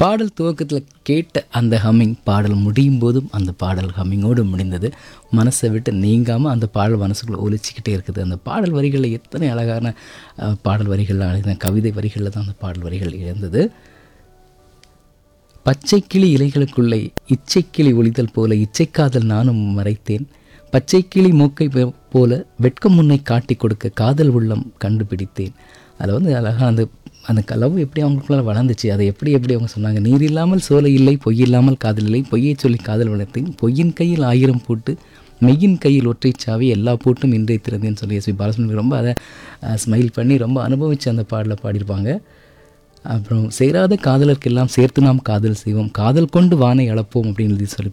பாடல் துவக்கத்தில் கேட்ட அந்த ஹம்மிங் பாடல் முடியும் போதும் அந்த பாடல் ஹம்மிங்கோடு முடிந்தது மனசை விட்டு நீங்காமல் அந்த பாடல் மனசுக்குள்ளே ஒலிச்சிக்கிட்டே இருக்குது அந்த பாடல் வரிகளில் எத்தனை அழகான அஹ், பாடல் வரிகள் எழுதின கவிதை வரிகளில் தான் அந்த பாடல் வரிகள் இருந்தது பச்சைக்கிளி இலைகளுக்குள்ளே இச்சைக்கிளி ஒளிதல் போல இச்சைக்காதல் நானும் மறைத்தேன் பச்சைக்கிளி மூக்கை போ- போல வெட்கம் முன்னை காட்டி கொடுக்க காதல் உள்ளம் கண்டுபிடித்தேன் அதில் வந்து அழகாக அந்த அந்த கலவு எப்படி அவங்களுக்குள்ள வளர்ந்துச்சு அதை எப்படி எப்படி அவங்க சொன்னாங்க நீர் இல்லாமல் சோலை இல்லை பொய் இல்லாமல் காதல் இல்லை பொய்யை சொல்லி காதல் வளர்த்தேன் பொய்யின் கையில் ஆயிரம் பூட்டு மெய்யின் கையில் ஒற்றை சாவி எல்லா பூட்டும் இன்றை திறந்தேன்னு சொல்லி எஸ்பி பாலசுப்ரமணியம் ரொம்ப அதை ஸ்மைல் பண்ணி ரொம்ப அனுபவித்து அந்த பாடலை பாடியிருப்பாங்க அப்புறம் சேராத காதலர்க்கெல்லாம் சேர்த்து நாம் காதல் செய்வோம் காதல் கொண்டு வானை அளப்போம் அப்படின்னு எழுதி சொல்லி